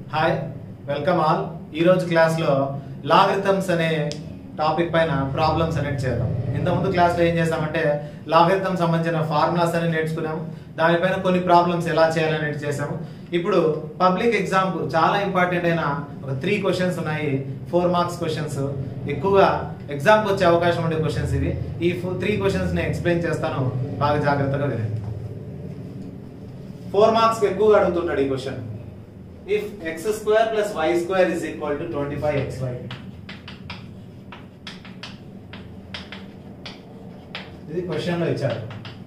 hi welcome all ఈ రోజు class లో లాగరిథమ్స్ అనే టాపిక్ పైన ప్రాబ్లమ్స్ అనేది చేద్దాం ఇంతకుముందు క్లాస్ లో ఏం చేసామంటే లాగరిథం సంబంధించిన ఫార్ములాస్ అని నేర్చుకున్నాము దానిపైన కొన్ని ప్రాబ్లమ్స్ ఎలా చేయాలనేది చేసాము ఇప్పుడు పబ్లిక్ ఎగ్జామ్ కు చాలా ఇంపార్టెంట్ అయిన ఒక త్రీ క్వశ్చన్స్ ఉన్నాయి ఫోర్ మార్క్స్ క్వశ్చన్స్ ఎక్కువగా ఎగ్జామ్ వచ్చే అవకాశం ఉండే క్వశ్చన్స్ ఇవి ఈ త్రీ క్వశ్చన్స్ నేను ఎక్స్ప్లెయిన్ చేస్తాను బాగా జాగ్రత్తగా వినండి ఫోర్ మార్క్స్ ఎక్కువగా అడుగుతుంటాడు ఈ question if x square plus y square is equal to twenty five x y ఇది క్వశ్చన్ లో ఇచ్చారు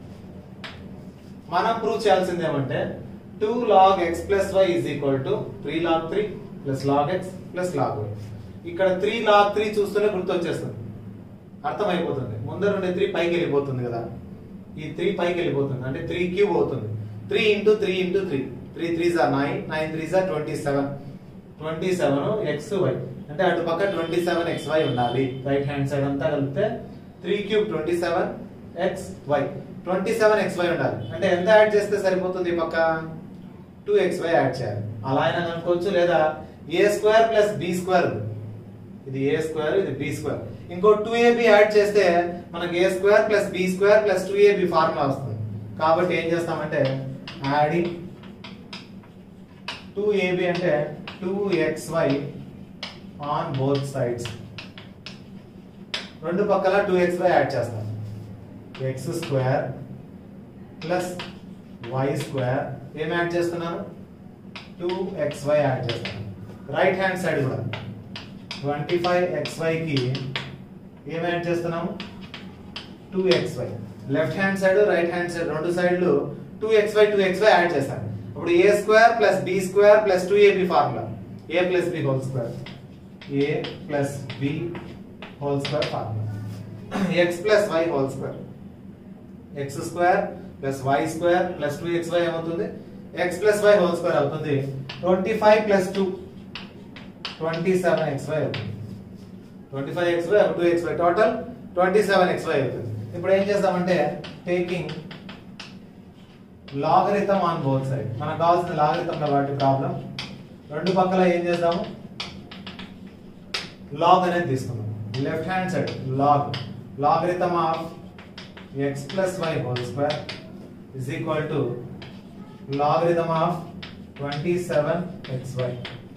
మనం ప్రూవ్ చేయాల్సింది ఏమంటే two log x plus y is equal to three log three plus log x plus log y ఇక్కడ three log three చూస్తూనే గుర్తొచ్చేస్తుంది అర్థమైపోతుంది ముందర ఉండే త్రీ పైకి వెళ్ళిపోతుంది కదా ఈ త్రీ పైకి వెళ్ళిపోతుంది అంటే త్రీ క్యూబ్ అవుతుంది three into three into three three three జా నైన్ నైన్ త్రీ జా twenty seven twenty seven x y అంటే అటు పక్క ట్వంటీ సెవెన్ ఎక్స్ వై ఉండాలి రైట్ హ్యాండ్ సైడ్ అంతా కలిపితే three cube twenty seven x y twenty seven x y ఉండాలి అంటే ఎంత యాడ్ చేస్తే సరిపోతుంది ఈ పక్క టూ ఎక్స్ వై యాడ్ చేయాలి అలా అయినా అనుకోవచ్చు లేదా a square plus b square ఇది ఏ స్క్వేర్ ఇది బి స్క్వేర్ ఇంకో టూ ఏబి యాడ్ చేస్తే మనకి a square plus b square plus two a b formula వస్తుంది కాబట్టి ఏం చేస్తామంటే యాడింగ్ టూ ఏబి అంటే two x y on both sides రెండు పక్కల టూ ఎక్స్ వై యాడ్ చేస్తాం x square plus y square ఏం యాడ్ చేస్తున్నాను టూ ఎక్స్ వై యాడ్ చేస్తాను రైట్ హ్యాండ్ సైడ్ కూడా ట్వంటీ ఫైవ్ ఎక్స్ వైకి ఏం యాడ్ చేస్తున్నాము two x y left hand side right hand side రెండు సైడ్లు two x y two x y add చేస్తాను ఇప్పుడు a square plus b square plus two a b formula a plus b whole square a plus b whole square formula x plus y whole square x square plus y square plus two x y ఏమవుతుంది x plus y whole square అవుతుంది twenty five plus two twenty seven x y అవుతుంది twenty five x y two x y total twenty seven x y అవుతుంది ఇప్పుడు ఏం చేస్తామంటే taking logarithm on both side మనకు కావాల్సిన logarithm కాబట్టి problem రెండు పక్కల ఏం చేద్దాము లాగ్ అనేది తీసుకుందాం left hand side log logarithm of x plus y whole square is equal to logarithm of twenty seven x y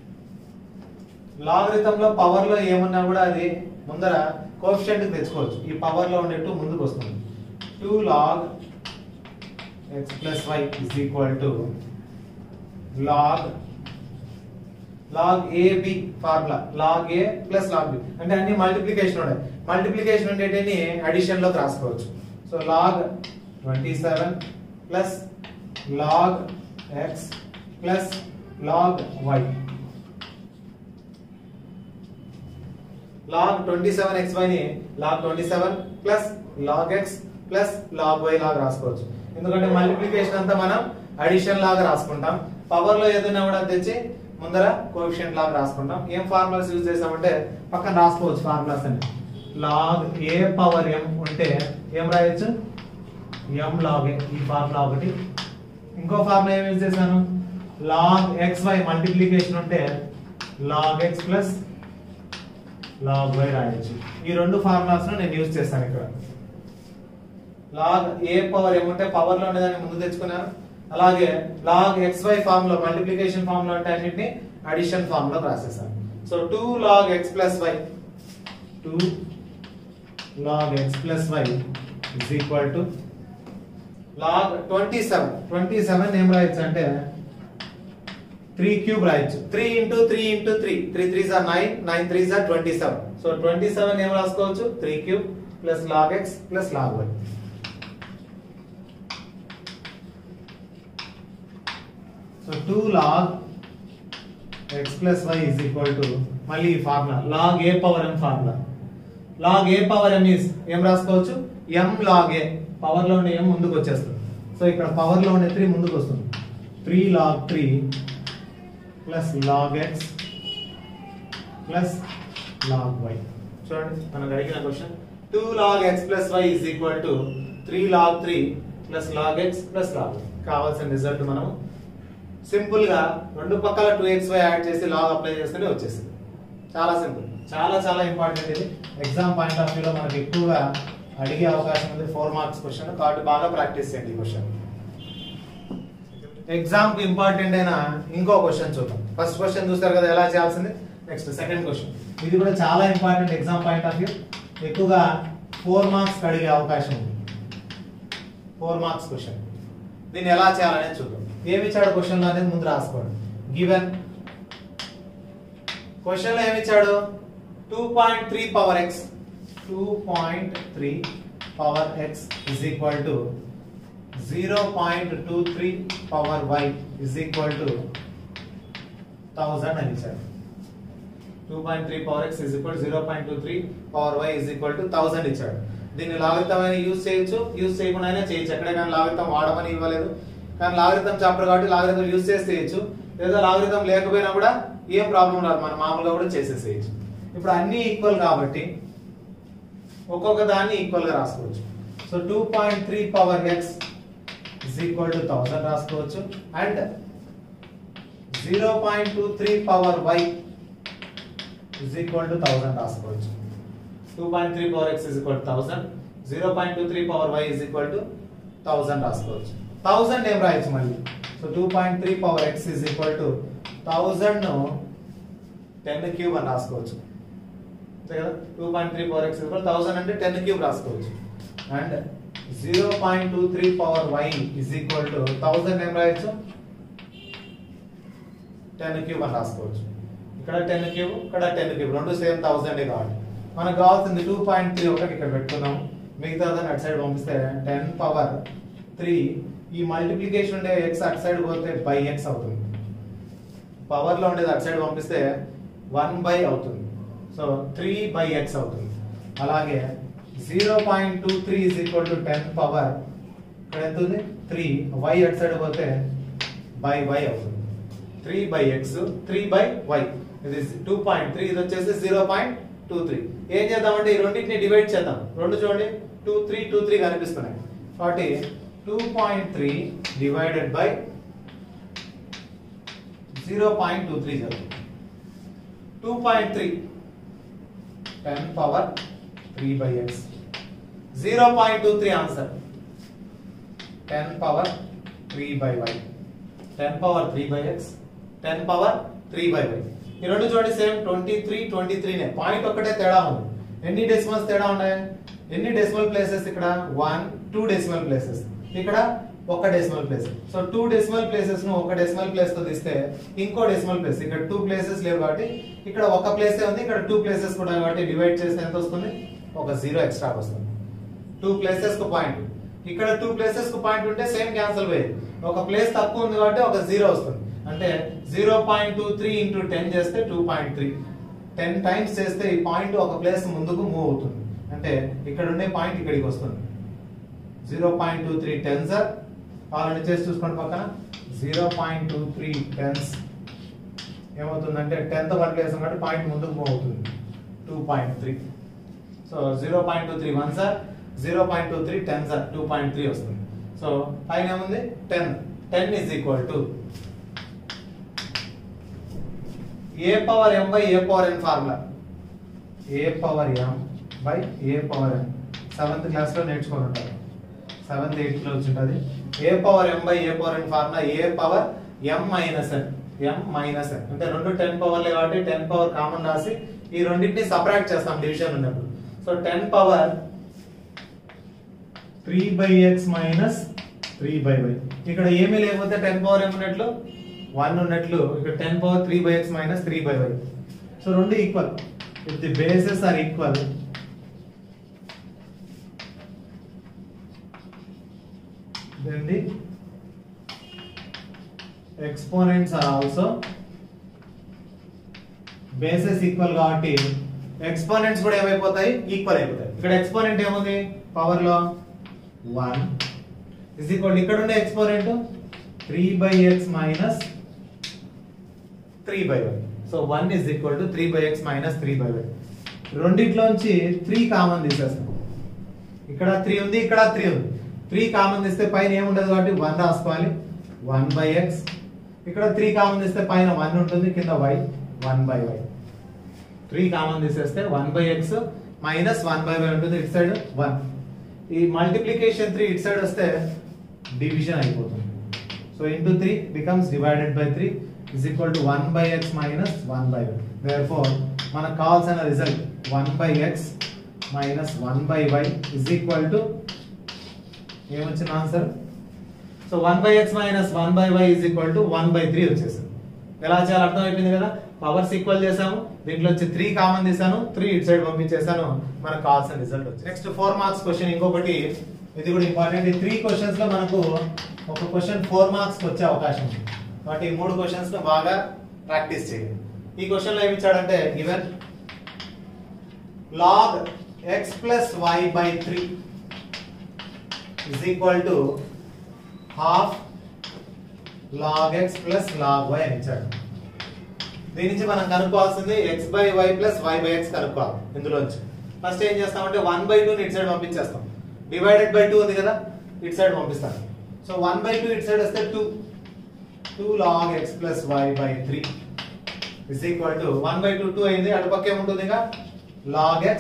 logarithm లో పవర్ లో ఏమున్నా కూడా అది ముందర కోఎఫిషియంట్ తెచ్చుకోవచ్చు ఈ పవర్ లో ఉండేట్టు ముందుకు వస్తుంది two log x plus y is equal to log log a b formula log a plus log b అంటే అన్ని మల్టిప్లికేషన్ ఉన్నాయి మల్టిప్లికేషన్ ఉండేటిని అడిషన్ లోకి రాసుకోవచ్చు so log twenty seven plus log x plus log y log twenty seven x y ని log twenty seven plus log x plus log y లాగా రాసుకోవచ్చు ఎందుకంటే మల్టిప్లికేషన్ అంతా మనం అడిషన్ లాగా రాసుకుంటాం పవర్ లో ఏదైనా కూడా తెచ్చి ముందర కోఎఫిషియంట్ లాగా రాసుకుంటాం ఏం ఫార్ములాస్ యూజ్ చేసామంటే పక్కన రాసుకోవచ్చు ఫార్ములాస్ అని లాగ్ ఏ పవర్ ఎం ఉంటే ఏం రాయొచ్చు ఎం లాగ్ ఏ ఈ ఫార్ములా ఒకటి ఇంకో ఫార్ములా ఏం యూజ్ చేశాను లాగ్ ఎక్స్ వై మల్టిప్లికేషన్ ఉంటే log x plus log y రాయొచ్చు ఈ రెండు ఫార్ములాస్ నేను యూజ్ చేస్తాను ఇక్కడ లాగ్ ఏ పవర్ ఏమంటే పవర్ లో ఉండేదాన్ని ముందు తెచ్చుకున్నాను అలాగే లాగ్ ఎక్స్ వై ఫార్మ్ లో మల్టిప్లికేషన్ ఫార్మ్ లో అంటే అన్నింటిని అడిషన్ ఫార్మ్ లో రాసేసాను so two log x plus y two log x plus y is equal to log twenty seven twenty seven ఏం రాయొచ్చు అంటే త్రీ క్యూబ్ రాయొచ్చు three into three into three three three సార్ నైన్ నైన్ త్రీ సార్ twenty seven so twenty seven ఏం రాసుకోవచ్చు three cube plus log x plus log y so two log x plus y is equal to మళ్ళీ ఈ formula log a power m formula log a power m is ఏం రాసుకోవచ్చు ఎం log a power లో ఉండే ఎం ముందుకు వచ్చేస్తుంది so ఇక్కడ power లో ఉండే త్రీ ముందుకు వస్తుంది three log three plus log x plus log y చూడండి మనకు అడిగిన question two log x plus y is equal to three log three plus log x plus log కావాల్సిన రిజల్ట్ మనం సింపుల్ గా రెండు పక్కల టూ ఎక్స్ వై యాడ్ చేసి log apply చేస్తేనే వచ్చేసింది చాలా సింపుల్ చాలా చాలా ఇంపార్టెంట్ ఇది ఎగ్జామ్ పాయింట్ ఆఫ్ వ్యూలో మనకి ఎక్కువగా అడిగే అవకాశం ఉంది ఫోర్ మార్క్స్ క్వశ్చన్ కాబట్టి బాగా ప్రాక్టీస్ చేయండి ఈ క్వశ్చన్ ఎగ్జామ్ కి ఇంపార్టెంట్ అయిన ఇంకో క్వశ్చన్ చూద్దాం ఫస్ట్ క్వశ్చన్ చూస్తారు కదా ఎలా చేయాల్సింది నెక్స్ట్ సెకండ్ క్వశ్చన్ ఇది కూడా చాలా important exam point of view ఎక్కువగా ఫోర్ మార్క్స్ అడిగే అవకాశం ఉంది ఫోర్ మార్క్స్ క్వశ్చన్ దీన్ని ఎలా చేయాలనేది చూద్దాం ఏమి ఇచ్చాడు క్వశ్చన్ లో అనేది ముందు రాసుకోండి గివెన్ క్వశ్చన్ లో ఏమి ఇచ్చాడు two point three power x two point three power x is equal to zero point two three power y is equal to thousand అని ఇచ్చాడు two point three power x is equal zero point two three power y is equal to thousand ఇచ్చాడు దీన్ని లాగితమైన use చేయొచ్చు use చేయకుండా చేయొచ్చు ఎక్కడే కానీ లాగితం వాడమని ఇవ్వలేదు కానీ లాగితం చాప్టర్ కాబట్టి లాగితం యూజ్ చేసి చేయొచ్చు లేదా లాగితం లేకపోయినా కూడా ఏం ప్రాబ్లం రాదు మనం మామూలుగా కూడా చేసేసేయచ్చు ఇప్పుడు అన్ని ఈక్వల్ కాబట్టి ఒక్కొక్క దాన్ని ఈక్వల్ గా రాసుకోవచ్చు so two point three power x is equal to thousand రాసుకోవచ్చు and zero point two three power y is equal to thousand రాసుకోవచ్చు two point three power x is equal to thousand zero point two three power y is equal to thousand రాసుకోవచ్చు thousand ఏం రాయొచ్చు మళ్ళీ so two point three power x is equal to thousand ten cube అని రాసుకోవచ్చు అంతే కదా two point three power x equal thousand అంటే ten cube రాసుకోవచ్చు and zero point two three power y is equal to thousand ఏం రాయొచ్చు ten cube అని రాసుకోవచ్చు ఇక్కడ టెన్ క్యూబ్ ఇక్కడ టెన్ క్యూబ్ రెండు సేమ్ థౌసండ్ కాబట్టి మనకు కావాల్సింది టూ పాయింట్ త్రీ ఒకటి ఇక్కడ పెట్టుకున్నాం మిగతా దాన్ని అటు సైడ్ పంపిస్తే టెన్ పవర్ త్రీ ఈ మల్టిప్లికేషన్ ఉండే ఎక్స్ అటు సైడ్ పోతే బై ఎక్స్ అవుతుంది పవర్ లో ఉండేది అటు సైడ్ పంపిస్తే వన్ బై అవుతుంది సో త్రీ బై ఎక్స్ అవుతుంది అలాగే zero point two three is equal to ten power ఇక్కడ ఎంత ఉంది త్రీ వై అటు సైడ్ పోతే బై వై అవుతుంది three by x three by y ఇది టూ పాయింట్ త్రీ ఇది వచ్చేసి జీరో పాయింట్ టూ త్రీ ఏం చేద్దామంటే ఈ రెండింటిని డివైడ్ చేద్దాం రెండు చూడండి టూ త్రీ టూ త్రీ కనిపిస్తున్నాయి కాబట్టి two point three divided by zero point two three జరుగుతుంది two point three ten power three by x zero point two three answer ten power three by y ten power three by x ten power three by y ఈ రెండు చూడండి same twenty three twenty త్రీనే point ఒక్కటే తేడా ఉంది ఎన్ని decimals తేడా ఉన్నాయి ఎన్ని డెసిమల్ ప్లేసెస్ ఇక్కడ వన్ టూ డెసిమల్ ప్లేసెస్ ఇక్కడ ఒక decimal place so two decimal places ను ఒక డెసిమల్ ప్లేస్ తో తీస్తే ఇంకో డెసిమల్ ప్లేస్ ఇక్కడ టూ ప్లేసెస్ లేవు కాబట్టి ఇక్కడ ఒక ప్లేసే ఉంది ఇక్కడ టూ ప్లేసెస్ కూడా కాబట్టి డివైడ్ చేస్తే ఎంత వస్తుంది ఒక జీరో ఎక్స్ట్రా వస్తుంది టూ ప్లేసెస్ కు పాయింట్ ఇక్కడ టూ ప్లేసెస్ కు పాయింట్ ఉంటే సేమ్ క్యాన్సిల్ పోయేది ఒక ప్లేస్ తక్కువ ఉంది కాబట్టి ఒక జీరో వస్తుంది అంటే zero point two three into ten చేస్తే two point three ten times చేస్తే ఈ పాయింట్ ఒక ప్లేస్ ముందుకు మూవ్ అవుతుంది అంటే ఇక్కడ ఉండే పాయింట్ ఇక్కడికి వస్తుంది zero point two three tens కావాలని చేసి చూసుకోండి పక్కన zero point two three tens ఏమవుతుందంటే టెన్త్ వన్ ప్లేస్ కాబట్టి పాయింట్ ముందుకు మూవ్ అవుతుంది two point three so zero point two three one సార్ zero point two three ten సార్ టూ పాయింట్ త్రీ వస్తుంది సో పైన ఏముంది ten ten is equal to a power m by a power n formula a power m by a power N seventh class లో నేర్చుకొని ఉంటారు seventh eighth లో వచ్చి ఉంటుంది a power m by a power n formula a power m minus n m minus n అంటే రెండు ten పవర్లే కాబట్టి ten power common రాసి ఈ రెండింటిని సపరేట్ చేస్తాం డివిజన్ ఉన్నప్పుడు so ten power three by x minus three by y ఇక్కడ ఏమీ లేకపోతే టెన్ పవర్ ఏమున్నట్లు వన్ ఉన్నట్లు ఇక్కడ ten power three by x minus three by y so రెండు equal if the bases are equal then the exponents are also bases equal కాబట్టి exponents కూడా ఏమైపోతాయి ఈక్వల్ అయిపోతాయి ఇక్కడ ఎక్స్పోనెంట్ ఏముంది పవర్ లో వన్ ఇస్ ఈక్వల్ ఇక్కడ ఉండే exponent three by x minus three by y so one is equal to three by x minus three by y రెండిట్లోంచి త్రీ కామన్ తీసేస్తాం ఇక్కడ త్రీ ఉంది ఇక్కడ త్రీ ఉంది త్రీ కామన్ తీస్తే పైన ఏముండదు కాబట్టి వన్ రాసుకోవాలి వన్ బై ఎక్స్ ఇక్కడ త్రీ కామన్ తీస్తే పైన వన్ ఉంటుంది కింద y one by y three common తీసేస్తే one by x minus one by y ఉంటుంది ఇటు సైడ్ వన్ ఈ మల్టిప్లికేషన్ త్రీ ఇటు సైడ్ వస్తే డివిజన్ అయిపోతుంది so into three becomes divided by three is equal to one by x minus one by y therefore మనకు కావాల్సిన result one by x minus one by y is equal to ఏమొచ్చిన answer so one by x minus one by y is equal to one by three వచ్చేసింది ఎలా చేయాలి అర్థం అయిపోయింది కదా powers equal చేసాము దీంట్లో వచ్చి త్రీ కామన్ తీసాను త్రీ ఇటు సైడ్ పంపించేసాను మనకు కావాల్సిన రిజల్ట్ వచ్చింది నెక్స్ట్ ఫోర్ మార్క్స్ క్వశ్చన్ ఇంకొకటి ఇది కూడా ఇంపార్టెంట్ ఈ త్రీ క్వశ్చన్స్ లో మనకు ఒక క్వశ్చన్ ఫోర్ మార్క్స్ వచ్చే అవకాశం ఉంది కాబట్టి ఈ మూడు క్వశ్చన్స్ లో బాగా ప్రాక్టీస్ చేయండి ఈ క్వశ్చన్ లో ఏమి ఇచ్చాడంటే given log x plus y by 3 is equal to half log x plus log y అని ఇచ్చాడు దీని నుంచి మనం కనుక్కోవాల్సింది x by y plus y by x కనుక్కోవాలి ఇందులోంచి ఫస్ట్ ఏం చేస్తామంటే వన్ బై టూ ఇటు సైడ్ పంపించేస్తాం డివైడెడ్ బై టూ ఉంది కదా ఇటు సైడ్ పంపిస్తాం సో వన్ బై టూ ఇటు సైడ్ వస్తే two two log x plus y by three is equal to one by two two అయింది అటు పక్క ఏముంటుంది ఇంకా log x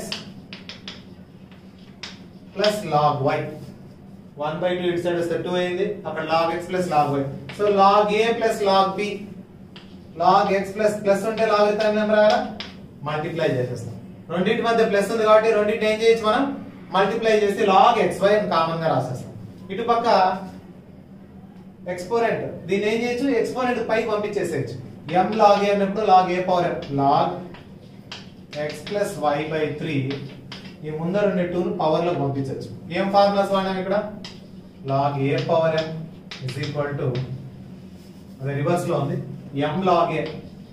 plus log y 1 by two ఇటు సైడ్ వస్తే టూ అయింది అక్కడ log x plus log y so log a plus log b log x plus plus ఉంటే log ఎంత నెంబర్ రాయాలా మల్టిప్లై చేసేస్తాం రెండింటి మధ్య ప్లస్ ఉంది కాబట్టి రెండింటిని ఏం చేయొచ్చు మనం మల్టిప్లై చేసి log xy అని కామన్ గా రాసేస్తాం ఇటు పక్క ఎక్స్పోనెంట్ దీన్ని ఏం చేయొచ్చు ఎక్స్పోనెంట్ పైకి పంపించేసేయచ్చు m log a అన్నప్పుడు log a power m log x plus y by three ఈ ముందర ఉండే టూను పవర్ లో పంపించవచ్చు ఏం ఫార్ములాస్ వాడాం ఇక్కడ log a power m is equal to అదే రివర్స్ లో ఉంది m log a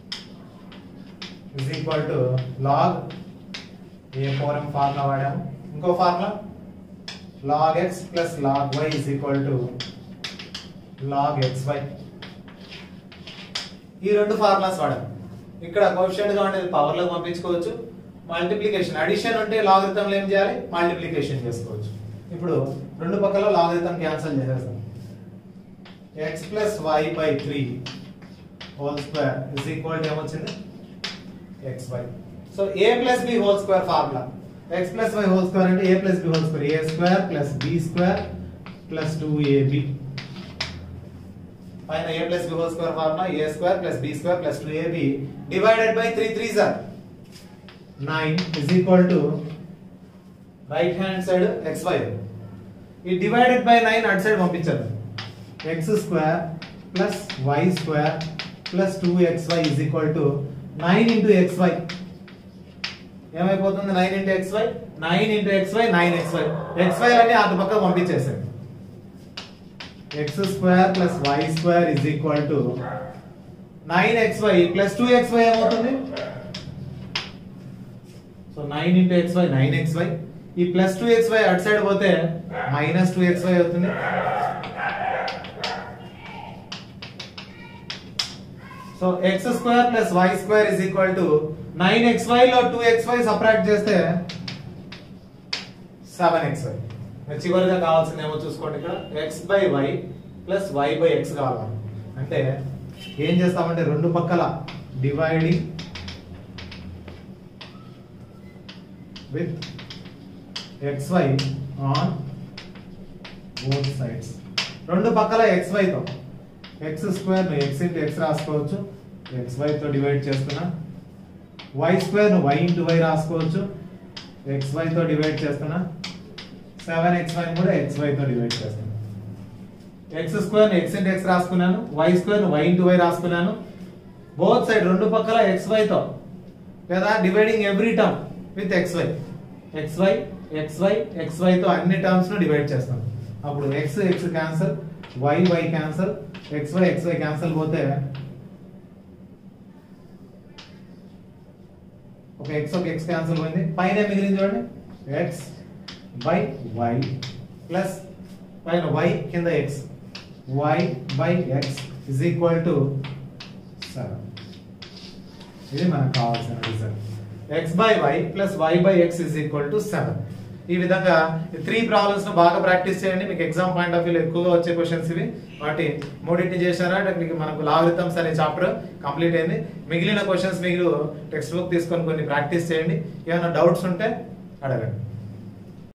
is equal to log a power m formula వాడాము ఇంకో formula log x plus log y is equal to log x y ఈ రెండు formulas వాడాము ఇక్కడ coefficient గా ఉండేది పవర్ లో పంపించుకోవచ్చు మల్టిప్లికేషన్ అడిషన్ ఉంటే లాగరిథం ఏం చేయాలి మల్టిప్లికేషన్ చేసుకోవచ్చు ఇప్పుడు రెండు పక్కల లాగరిథం క్యాన్సిల్ చేసేస్తాం x plus y by three whole square is equal to ఏమొచ్చింది x y so a plus b whole square formula x plus y whole square అంటే a plus b whole square a square plus b square plus two a b పైన a plus b whole square formula a square plus b square plus two a b divided by three three సార్ nine is equal to right hand side x y ఈ divided by nine అటు side పంపించారు x square plus y square plus two x y is equal to nine into x y ఏమైపోతుంది nine into x y nine into x y nine x y x y అన్ని అటు పక్క పంపించేసాడు x square plus y square is equal to nine x y plus two x y ఏమవుతుంది so nine into x y nine x y ఈ plus two x y అటు side పోతే minus two x y అవుతుంది so x square plus y square is equal to nine x y లో two x y separate చేస్తే seven x y చివరిగా కావాల్సింది ఏమో చూసుకోండి ఇక్కడ x by y plus y by x కావాలి అంటే ఏం చేస్తామంటే రెండు పక్కల dividing with xy on both sides రెండు పక్కల xy తో x స్క్వేర్ ను x ఇంటూ x రాసుకోవచ్చు xy తో డివైడ్ చేస్తున్నా y స్క్వేర్ ను y ఇంటూ y రాసుకోవచ్చు xy తో డివైడ్ చేస్తున్నా 7xy ని కూడా xy తో డివైడ్ చేస్తున్నా x స్క్వేర్ ను x ఇంటూ x రాసుకున్నాను y స్క్వేర్ ను y ఇంటూ y రాసుకున్నాను బోత్ సైడ్ రెండు పక్కల xy తో లేదా dividing every term with xy xy xy xy తో అన్ని టర్మ్స్ ను డివైడ్ చేస్తాం అప్పుడు x x cancel y y cancel xy xy cancel పోతే ఒక x ఒక x క్యాన్సల్ పోయింది పైన ఏం మిగిలింది చూడండి x బై y ప్లస్ పైన y కింద x y by x is equal to seven ఇది మనకు కావాల్సిన result x by y plus y by x is equal to seven ఈ విధంగా త్రీ ప్రాబ్లమ్స్ ను బాగా ప్రాక్టీస్ చేయండి మీకు ఎగ్జామ్ పాయింట్ ఆఫ్ వ్యూ ఎక్కువగా వచ్చే క్వశ్చన్స్ ఇవి వాటి మూడింటిని చేశారా అంటే మీకు మనకు లాగరిథమ్స్ అనే చాప్టర్ కంప్లీట్ అయింది మిగిలిన క్వశ్చన్స్ మీరు టెక్స్ట్ బుక్ తీసుకొని కొన్ని ప్రాక్టీస్ చేయండి ఏమైనా డౌట్స్ ఉంటే అడగండి